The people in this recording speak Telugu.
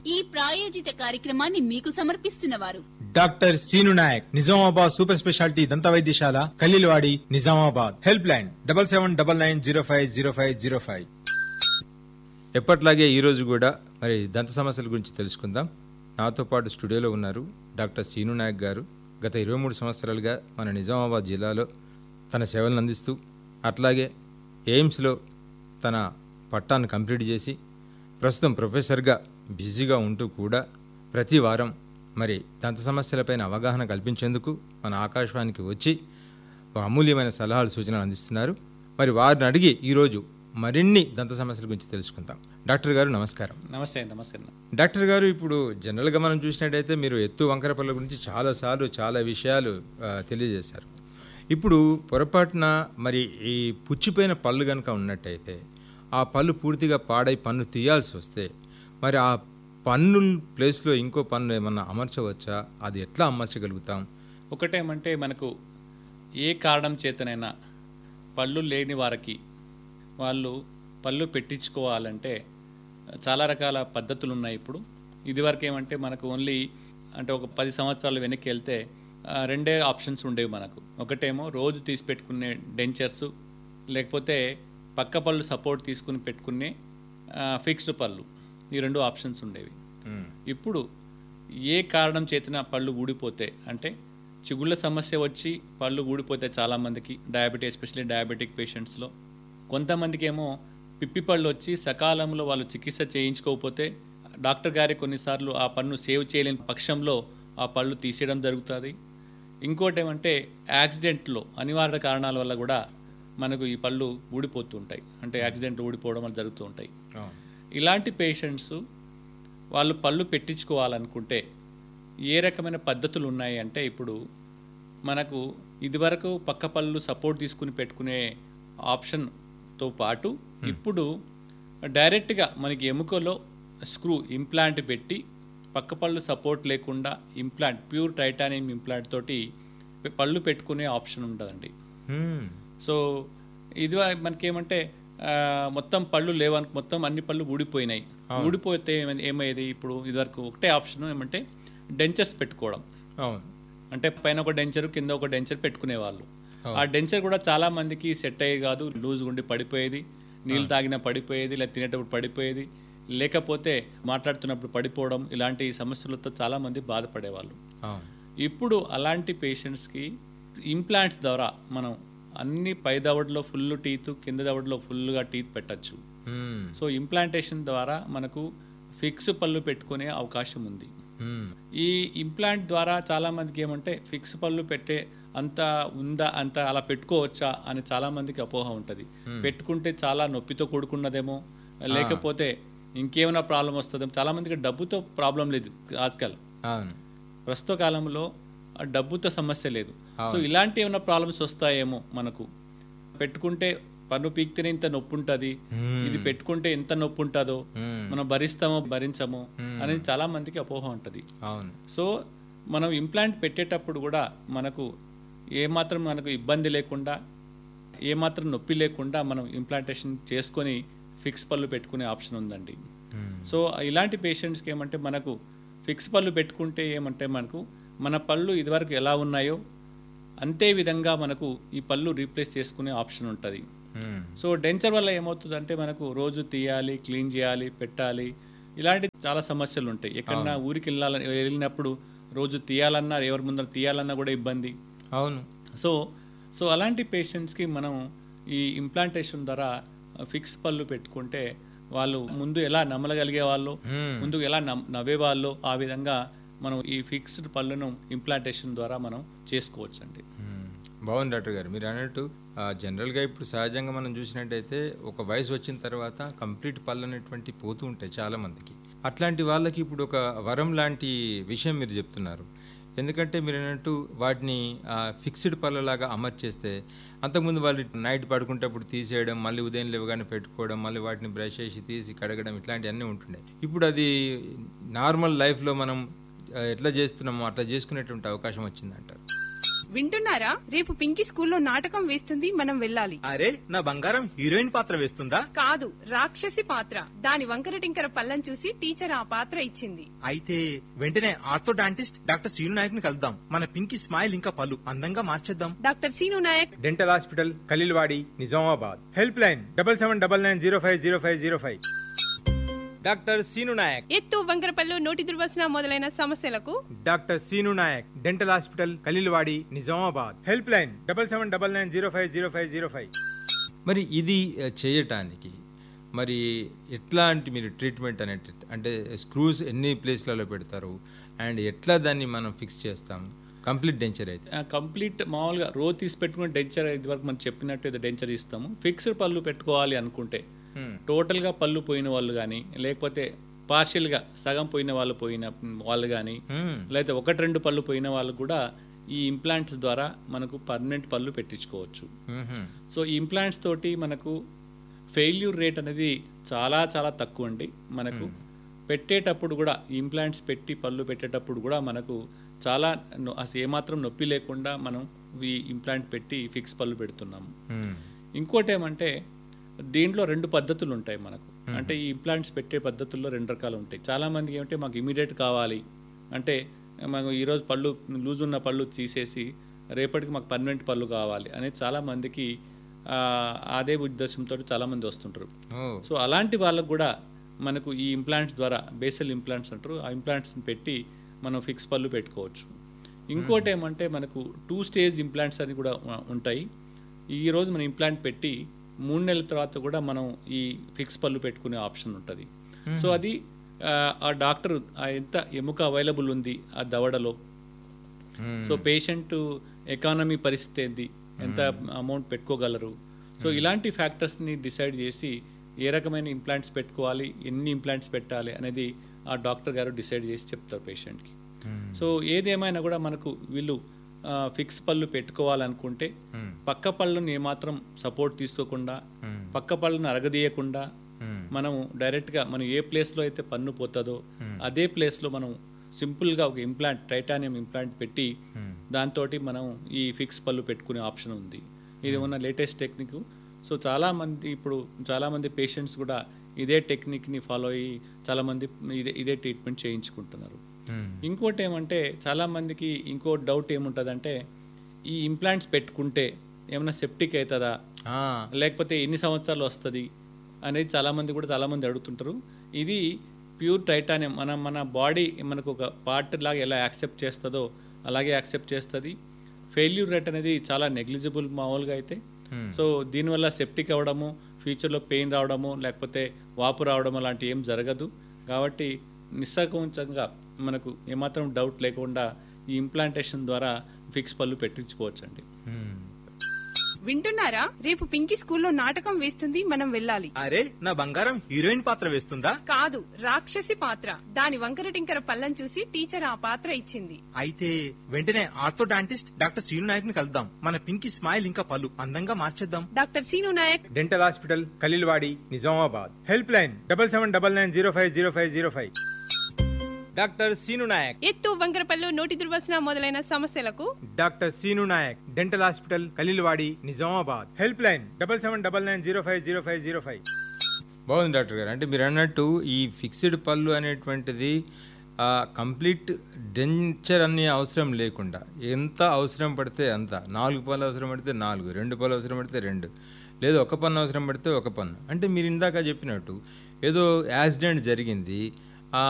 ఈ ప్రాయోజిత కార్యక్రమాన్ని మీకు సమర్పిస్తున్నవారు doctor Seenu Nayak Nizamabad super speciality దంత వైద్యశాల Khaleelwadi Nizamabad help line double seven double nine zero five zero five zero five ఎప్పట్లాగే ఈ రోజు కూడా మరి దంత సమస్యల గురించి తెలుసుకుందాం నాతో పాటు స్టూడియోలో ఉన్నారు డాక్టర్ సీను నాయక్ గారు గత ఇరవై మూడు సంవత్సరాలుగా మన నిజామాబాద్ జిల్లాలో తన సేవలను అందిస్తూ అట్లాగే ఎయిమ్స్లో తన పట్టాను కంప్లీట్ చేసి ప్రస్తుతం ప్రొఫెసర్గా బిజీగా ఉంటూ కూడా ప్రతి వారం మరి దంత సమస్యలపైన అవగాహన కల్పించేందుకు మన ఆకాశవాణికి వచ్చి ఒక అమూల్యమైన సలహాలు సూచనలు అందిస్తున్నారు మరి వారిని అడిగి ఈరోజు మరిన్ని దంత సమస్యల గురించి తెలుసుకుందాం డాక్టర్ గారు నమస్కారం నమస్తే అండి నమస్తే అన్న డాక్టర్ గారు ఇప్పుడు జనరల్గా మనం చూసినట్టయితే మీరు ఎత్తు వంకర పళ్ళ గురించి చాలాసార్లు చాలా విషయాలు ఆ, తెలియజేశారు ఇప్పుడు పొరపాటున మరి ఈ పుచ్చిపోయిన పళ్ళు కనుక ఉన్నట్టయితే ఆ పళ్ళు పూర్తిగా పాడై పన్ను తీయాల్సి వస్తే మరి ఆ పన్ను ప్లేస్లో ఇంకో పన్ను ఏమన్నా అమర్చవచ్చా అది ఎట్లా అమర్చగలుగుతాం ఒకటేమంటే మనకు ఏ కారణం చేతనైనా పళ్ళు లేని వారికి వాళ్ళు పళ్ళు పెట్టించుకోవాలంటే చాలా రకాల పద్ధతులు ఉన్నాయి ఇప్పుడు ఇదివరకు ఏమంటే మనకు ఓన్లీ అంటే ఒక పది సంవత్సరాలు వెనక్కి వెళ్తే ఆ, రెండే ఆప్షన్స్ ఉండేవి మనకు ఒకటేమో రోజు తీసి పెట్టుకునే డెంచర్స్ లేకపోతే పక్క పళ్ళు సపోర్ట్ తీసుకుని పెట్టుకునే ఫిక్స్డ్ పళ్ళు ఈ రెండు ఆప్షన్స్ ఉండేవి ఇప్పుడు ఏ కారణం చేతిన పళ్ళు ఊడిపోతే అంటే చిగుళ్ళ సమస్య వచ్చి పళ్ళు ఊడిపోతే చాలామందికి డయాబెటిక్ ఎస్పెషల్లీ డయాబెటిక్ పేషెంట్స్లో కొంతమందికి ఏమో పిప్పి పళ్ళు వచ్చి సకాలంలో వాళ్ళు చికిత్స చేయించుకోకపోతే డాక్టర్ గారి కొన్నిసార్లు ఆ పన్ను సేవ్ చేయలేని పక్షంలో ఆ పళ్ళు తీసేయడం జరుగుతుంది ఇంకోటి ఏమంటే యాక్సిడెంట్లో అనివార్య కారణాల వల్ల కూడా మనకు ఈ పళ్ళు ఊడిపోతుంటాయి అంటే యాక్సిడెంట్లు ఊడిపోవడం వల్ల జరుగుతూ ఉంటాయి ఇలాంటి పేషెంట్స్ వాళ్ళు పళ్ళు పెట్టించుకోవాలనుకుంటే ఏ రకమైన పద్ధతులు ఉన్నాయి అంటే ఇప్పుడు మనకు ఇదివరకు పక్క పళ్ళు సపోర్ట్ తీసుకుని పెట్టుకునే ఆప్షన్తో పాటు ఇప్పుడు డైరెక్ట్గా మనకి ఎముకలో స్క్రూ ఇంప్లాంట్ పెట్టి పక్క పళ్ళు సపోర్ట్ లేకుండా ఇంప్లాంట్ ప్యూర్ టైటానియం ఇంప్లాంట్ తోటి పళ్ళు పెట్టుకునే ఆప్షన్ ఉంటుందండి హ్మ్. సో ఇది మనకేమంటే ఆ, మొత్తం పళ్ళు లేవని మొత్తం అన్ని పళ్ళు ఊడిపోయినాయి ఊడిపోతే ఏమైంది- ఏమయ్యేది ఇప్పుడు ఇదివరకు ఒకటే ఆప్షన్ ఏమంటే డెంచర్స్ పెట్టుకోవడం అవును అంటే పైన ఒక డెంచర్ కింద ఒక డెంచర్ పెట్టుకునేవాళ్ళు ఆ డెంచర్ కూడా చాలా మందికి సెట్ అయ్యేది కాదు లూజ్ ఉండి పడిపోయేది నీళ్ళు తాగినా పడిపోయేది లేదా తినేటప్పుడు పడిపోయేది లేకపోతే మాట్లాడుతున్నప్పుడు పడిపోవడం ఇలాంటి సమస్యలతో చాలా మంది బాధపడేవాళ్ళు అవును ఇప్పుడు అలాంటి పేషెంట్స్కి ఇంప్లాంట్స్ ద్వారా మనం అన్ని పై దవడలో ఫుల్ టీత్ కింద దవడలో ఫుల్గా టీత్ పెట్టచ్చు హ్మ్. సో ఇంప్లాంటేషన్ ద్వారా మనకు ఫిక్స్ పళ్ళు పెట్టుకునే అవకాశం ఉంది హ్మ్. ఈ ఇంప్లాంట్ ద్వారా చాలా మందికి ఏమంటే ఫిక్స్ పళ్ళు పెట్టే అంత ఉందా అంత అలా పెట్టుకోవచ్చా అని చాలా మందికి అపోహ ఉంటుంది పెట్టుకుంటే చాలా నొప్పితో కూడుకున్నదేమో లేకపోతే ఇంకేమైనా ప్రాబ్లం వస్తుందేమో చాలా మందికి డబ్బుతో ప్రాబ్లం లేదు ఆజ్కల్ అవును ప్రస్తుత కాలంలో ఆ డబ్బుతో సమస్య లేదు సో ఇలాంటి ఏమైనా ప్రాబ్లమ్స్ వస్తాయేమో మనకు పెట్టుకుంటే పన్ను పీక్తేనే ఇంత నొప్పి ఉంటుంది ఇది పెట్టుకుంటే ఎంత నొప్పి ఉంటుందో హ్మ్. మనం భరిస్తామో భరించమో అనేది చాలా మందికి అపోహ ఉంటుంది అవును సో మనం ఇంప్లాంట్ పెట్టేటప్పుడు కూడా మనకు ఏమాత్రం మనకు ఇబ్బంది లేకుండా ఏమాత్రం నొప్పి లేకుండా మనం ఇంప్లాంటేషన్ చేసుకొని ఫిక్స్ పళ్ళు పెట్టుకునే ఆప్షన్ ఉందండి హ్మ్. సో ఇలాంటి పేషెంట్స్కి ఏమంటే మనకు ఫిక్స్ పళ్ళు పెట్టుకుంటే ఏమంటే మనకు మన పళ్ళు ఇదివరకు ఎలా ఉన్నాయో అంతే విధంగా మనకు ఈ పళ్ళు రీప్లేస్ చేసుకునే ఆప్షన్ ఉంటుంది హ్మ్. సో డెంచర్ వల్ల ఏమవుతుందంటే మనకు రోజు తీయాలి క్లీన్ చేయాలి పెట్టాలి ఇలాంటి చాలా సమస్యలు ఉంటాయి ఎక్కడన్నా ఊరికి వెళ్ళాలని వెళ్ళినప్పుడు రోజు తీయాలన్నా ఎవరి ముందర తీయాలన్నా కూడా ఇబ్బంది అవును సో సో అలాంటి పేషెంట్స్కి మనం ఈ ఇంప్లాంటేషన్ ద్వారా ఫిక్స్ పళ్ళు పెట్టుకుంటే వాళ్ళు ముందు ఎలా నమ్మలగలిగే వాళ్ళు హ్మ్. ముందు ఎలా నమ్- నవ్వేవాళ్ళు ఆ విధంగా మనం ఈ ఫిక్స్డ్ పళ్ళను ఇంప్లాంటేషన్ ద్వారా మనం చేసుకోవచ్చు అండి మ్మ్. బాగుంది డాక్టర్ గారు మీరు అన్నట్టు ఆ, జనరల్గా ఇప్పుడు సహజంగా మనం చూసినట్టయితే ఒక వయసు వచ్చిన తర్వాత కంప్లీట్ పళ్ళు అనేటువంటి పోతూ ఉంటాయి చాలా మందికి అట్లాంటి వాళ్ళకి ఇప్పుడు ఒక వరం లాంటి విషయం మీరు చెప్తున్నారు ఎందుకంటే మీరు అన్నట్టు వాటిని ఫిక్స్డ్ పళ్ళలాగా అమర్చేస్తే అంతకుముందు వాళ్ళు నైట్ పడుకుంటప్పుడు తీసేయడం మళ్ళీ ఉదయం లేవగానే పెట్టుకోవడం మళ్ళీ వాటిని బ్రష్ చేసి తీసి కడగడం ఇట్లాంటివన్నీ ఉంటుండే ఇప్పుడు అది నార్మల్ లైఫ్లో మనం ఆ, ఎట్లా చేస్తున్నామో అట్లా చేసుకునేటువంటి అవకాశం వచ్చిందంటారు వింటున్నారా రేపు పింకీ స్కూల్లో నాటకం వేస్తుంది మనం వెళ్ళాలి అరే నా బంగారం హీరోయిన్ పాత్ర వేస్తుందా కాదు రాక్షసి పాత్ర దాని వంకర టింకర పళ్ళం చూసి టీచర్ ఆ పాత్ర ఇచ్చింది అయితే వెంటనే ఆర్థోడాంటిస్ట్ డాక్టర్ సీను నాయక్ ని కలుద్దాం మన పింకి స్మైల్ ఇంకా పళ్ళు అందంగా మార్చేద్దాం doctor Seenu Nayak dental hospital Khaleelwadi Nizamabad help line double seven double nine zero five zero five zero five doctor Seenu Nayak ఎత్తు వంకర పళ్ళు నోటి దుర్వాసన మొదలైన సమస్యలకు doctor Seenu Nayak dental hospital Khaleelwadi Nizamabad help line double seven double nine zero five zero five zero five మరి ఇది ఆ, చేయటానికి మరి ఎట్లాంటి మీరు ట్రీట్మెంట్ అనే అంటే స్క్రూస్ ఎన్ని ప్లేస్లలో పెడతారు అండ్ ఎట్లా దాన్ని మనం ఫిక్స్ చేస్తాం కంప్లీట్ డెంచర్ అయితే కంప్లీట్ మామూలుగా రో తీసి పెట్టుకుని డెంచర్ ఇది వరకు మనం చెప్పినట్టు ఏదో డెంచర్ ఇస్తాము ఫిక్స్డ్ పళ్ళు పెట్టుకోవాలి అనుకుంటే Hmm. టోటల్గా పళ్ళు పోయిన వాళ్ళు కానీ లేకపోతే పార్షియల్గా సగం పోయిన వాళ్ళు పోయిన వాళ్ళు కానీ Hmm. లేకపోతే ఒకటి రెండు పళ్ళు పోయిన వాళ్ళు కూడా ఈ ఇంప్లాంట్స్ ద్వారా మనకు పర్మనెంట్ పళ్ళు పెట్టించుకోవచ్చు మ్మ్హ. సో ఈ ఇంప్లాంట్స్ తోటి మనకు ఫెయిల్యూర్ రేట్ అనేది చాలా చాలా తక్కువ అండి మనకు పెట్టేటప్పుడు కూడా ఇంప్లాంట్స్ పెట్టి పళ్ళు పెట్టేటప్పుడు కూడా మనకు చాలా నొ- అసలు ఏమాత్రం నొప్పి లేకుండా మనం ఈ ఇంప్లాంట్ పెట్టి ఫిక్స్ పళ్ళు పెడుతున్నాము మ్మ్. ఇంకోటి ఏమంటే దీంట్లో రెండు పద్ధతులు ఉంటాయి మనకు అంటే ఈ ఇంప్లాంట్స్ పెట్టే పద్ధతుల్లో రెండు రకాలు ఉంటాయి చాలా మందికి ఏమంటే మాకు ఇమీడియట్ కావాలి అంటే మాకు ఈరోజు పళ్ళు లూజ్ ఉన్న పళ్ళు తీసేసి రేపటికి మాకు పర్మనెంట్ పళ్ళు కావాలి అనేది చాలా మందికి ఆ, అదే ఉద్దేశంతో చాలా మంది వస్తుంటారు ఓ సో అలాంటి వాళ్ళకు కూడా మనకు ఈ ఇంప్లాంట్స్ ద్వారా బేసల్ ఇంప్లాంట్స్ అంటారు ఆ ఇంప్లాంట్స్ని పెట్టి మనం ఫిక్స్ పళ్ళు పెట్టుకోవచ్చు ఇంకోటి ఏమంటే మనకు టూ స్టేజ్ ఇంప్లాంట్స్ అని కూడా ఉ- ఉంటాయి ఈ రోజు మనం ఇంప్లాంట్ పెట్టి మూడు నెలల తర్వాత కూడా మనం ఈ ఫిక్స్ పళ్ళు పెట్టుకునే ఆప్షన్ ఉంటుంది సో అది ఆ, ఆ డాక్టర్ ఆ ఎంత ఎముక అవైలబుల్ ఉంది ఆ దవడలో మ్మ్. సో పేషెంట్ ఎకానమీ పరిస్థితి ఏంది ఎంత అమౌంట్ పెట్టుకోగలరు సో ఇలాంటి ఫ్యాక్టర్స్ని డిసైడ్ చేసి ఏ రకమైన ఇంప్లాంట్స్ పెట్టుకోవాలి ఎన్ని ఇంప్లాంట్స్ పెట్టాలి అనేది ఆ డాక్టర్ గారు డిసైడ్ చేసి చెప్తారు పేషెంట్కి మ్మ్. సో ఏదేమైనా కూడా మనకు వీళ్ళు ఫిక్స్ పళ్ళు పెట్టుకోవాలనుకుంటే మ్మ్. పక్క పళ్ళను ఏమాత్రం సపోర్ట్ తీసుకోకుండా మ్మ్. పక్క పళ్ళను అరగదీయకుండా మ్మ్. మనం డైరెక్ట్గా మనం ఏ ప్లేస్లో అయితే పన్ను పోతుందో అదే ప్లేస్లో మనం సింపుల్గా ఒక ఇంప్లాంట్ టైటానియం ఇంప్లాంట్ పెట్టి మ్మ్. దాంతో మనం ఈ ఫిక్స్ పళ్ళు పెట్టుకునే ఆప్షన్ ఉంది ఇది ఉన్న లేటెస్ట్ టెక్నిక్ సో చాలా మంది ఇప్పుడు చాలా మంది పేషెంట్స్ కూడా ఇదే టెక్నిక్ని ఫాలో అయ్యి చాలా మంది ఇదే ఇదే ట్రీట్మెంట్ చేయించుకుంటున్నారు మ్మ్. ఇంకోటి ఏమంటే చాలా మందికి ఇంకో డౌట్ ఏముంటుందంటే ఈ ఇంప్లాంట్స్ పెట్టుకుంటే ఏమైనా సెప్టిక్ అవుతుందా ఆ, లేకపోతే ఎన్ని సంవత్సరాలు వస్తుంది అనేది చాలా మంది కూడా చాలా మంది అడుగుతుంటారు ఇది ప్యూర్ టైటానియం మన మన బాడీ మనకు ఒక పార్ట్ లాగా ఎలా యాక్సెప్ట్ చేస్తుందో అలాగే యాక్సెప్ట్ చేస్తుంది ఫెయిల్యూర్ రేట్ అనేది చాలా నెగ్లిజిబుల్ మామూలుగా అయితే Hmm. సో దీనివల్ల సెప్టిక్ అవ్వడము ఫ్యూచర్లో పెయిన్ రావడము లేకపోతే వాపు రావడం అలాంటి ఏం జరగదు కాబట్టి నిస్సంకోచంగా మనకు ఏమాత్రం డౌట్ లేకుండా ఈ ఇంప్లాంటేషన్ ద్వారా ఫిక్స్ పళ్ళు పెట్టించుకోవచ్చండి మ్మ్. వింటున్నారా రేపు పింకీ స్కూల్లో నాటకం వేస్తుంది మనం వెళ్ళాలి అరే నా బంగారం హీరోయిన్ పాత్ర వేస్తుందా కాదు రాక్షసి పాత్ర దాని వంకర టింకర పళ్ళం చూసి టీచర్ ఆ పాత్ర ఇచ్చింది అయితే వెంటనే ఆర్థోడాంటిస్ట్ డాక్టర్ సీను నాయక్ ని కలుద్దాం మన పింకి స్మైల్ ఇంకా పళ్ళు అందంగా మార్చేద్దాం doctor Seenu Nayak dental hospital Khaleelwadi Nizamabad help line double seven double nine zero five zero five zero five doctor Seenu Nayak ఎత్తు వంకర పళ్ళు నోటి దుర్వాసన మొదలైన సమస్యలకు doctor Seenu Nayak dental hospital Khaleelwadi Nizamabad help line double seven double nine zero five zero five zero five బాగుంది డాక్టర్ గారు అంటే మీరు అన్నట్టు ఈ ఫిక్స్డ్ పళ్ళు అనేటువంటిది ఆ, కంప్లీట్ డెంచర్ అనే అవసరం లేకుండా ఎంత అవసరం పడితే అంత నాలుగు పళ్ళు అవసరం పడితే నాలుగు రెండు పళ్ళు అవసరం పడితే రెండు లేదా ఒక పన్ను అవసరం పడితే ఒక పన్ను అంటే మీరు ఇందాక చెప్పినట్టు ఏదో యాక్సిడెంట్ జరిగింది